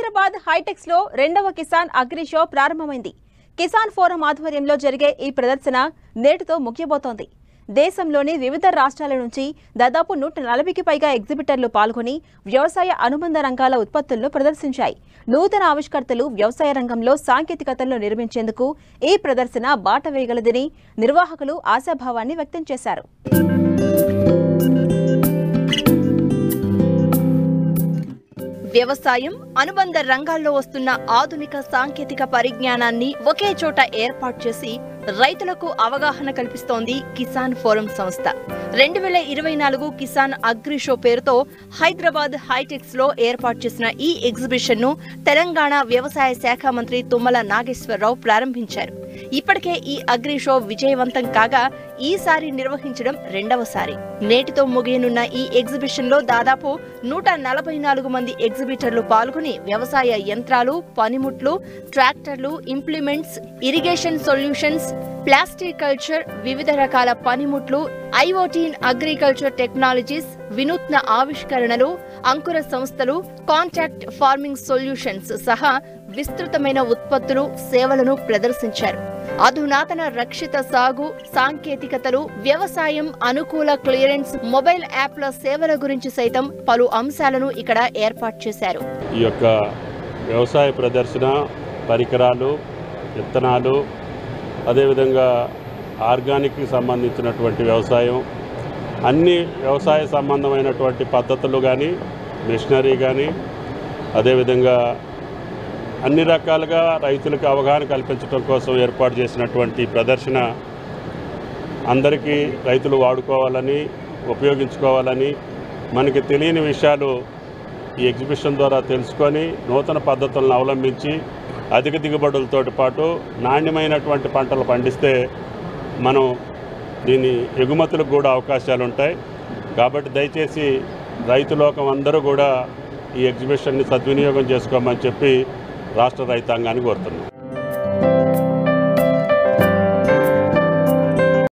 హైదరాబాద్ హైటెక్స్ లో రెండవ Kisan agri show ప్రారంభమైంది కిసాన్ ఫోరం ఆధ్వర్యంలో జరిగే ఈ ప్రదర్శన నేటితో ముగియబోతోంది దేశంలోని వివిధ రాష్ట్రాల నుంచి దాదాపు నూట నలభైకి పైగా ఎగ్జిబిటర్లు పాల్గొని వ్యవసాయ అనుబంధ రంగాల ఉత్పత్తులను ప్రదర్శించాయి నూతన ఆవిష్కర్తలు వ్యవసాయ రంగంలో సాంకేతికతలను నిర్మించేందుకు ఈ ప్రదర్శన బాట వేయగలదని నిర్వాహకులు ఆశాభావాన్ని వ్యక్తం చేశారు వ్యవసాయం అనుబంధ రంగాల్లో వస్తున్న ఆధునిక సాంకేతిక పరిజ్ఞానాన్ని ఒకే చోట ఏర్పాటు చేసి రైతులకు అవగాహన కల్పిస్తోంది కిసాన్ ఫోరం సంస్థ రెండు వేల ఇరవై నాలుగు కిసాన్ అగ్రి షో పేరుతో హైదరాబాద్ హైటెక్స్ లో ఏర్పాటు చేసిన ఈ ఎగ్జిబిషన్ ను తెలంగాణ వ్యవసాయ శాఖ మంత్రి తుమ్మల నాగేశ్వరరావు ప్రారంభించారు ఇప్పటికే ఈ అగ్రి షో విజయవంతం కాగా ఈసారి నిర్వహించడం రెండవసారి నేటితో ముగియనున్న ఈ ఎగ్జిబిషన్ లో దాదాపు నూట నలభై నాలుగు మంది ఎగ్జిబిటర్లు పాల్గొని వ్యవసాయ యంత్రాలు పనిముట్లు ట్రాక్టర్లు implements irrigation solutions plastic culture వివిధ రకాల పనిముట్లు ఐఓటీ అగ్రికల్చర్ టెక్నాలజీస్ వినూత్న ఆవిష్కరణలు అంకుర సంస్థలు కాంటాక్ట్ ఫార్మింగ్ సొల్యూషన్స్ సహా విస్తృతమైన ఉత్పత్తులు సేవలను ప్రదర్శించారు అధునాతన రక్షిత సాగు సాంకేతికతలు వ్యవసాయం అనుకూల క్లియరెన్స్ మొబైల్ యాప్ల సేవల గురించి సైతం పలు అంశాలను ఇక్కడ ఏర్పాటు చేశారు ఈ యొక్క వ్యవసాయ ప్రదర్శన పరికరాలు విత్తనాలు అదేవిధంగా ఆర్గానిక్కి సంబంధించినటువంటి వ్యవసాయం అన్ని వ్యవసాయ సంబంధమైనటువంటి పద్ధతులు కానీ మిషనరీ కానీ అదేవిధంగా అన్ని రకాలుగా రైతులకు అవగాహన కల్పించడం కోసం ఏర్పాటు చేసినటువంటి ప్రదర్శన అందరికీ రైతులు వాడుకోవాలని ఉపయోగించుకోవాలని మనకి తెలియని విషయాలు ఈ ఎగ్జిబిషన్ ద్వారా తెలుసుకొని నూతన పద్ధతులను అవలంబించి అధిక దిగుబడులతో పాటు నాణ్యమైనటువంటి పంటలు పండిస్తే మనం దీని ఎగుమతులకు కూడా అవకాశాలు ఉంటాయి కాబట్టి దయచేసి రైతు లోకం అందరూ కూడా ఈ ఎగ్జిబిషన్ని సద్వినియోగం చేసుకోమని చెప్పి రాష్ట్ర రైతాంగాన్ని కోరుతున్నాం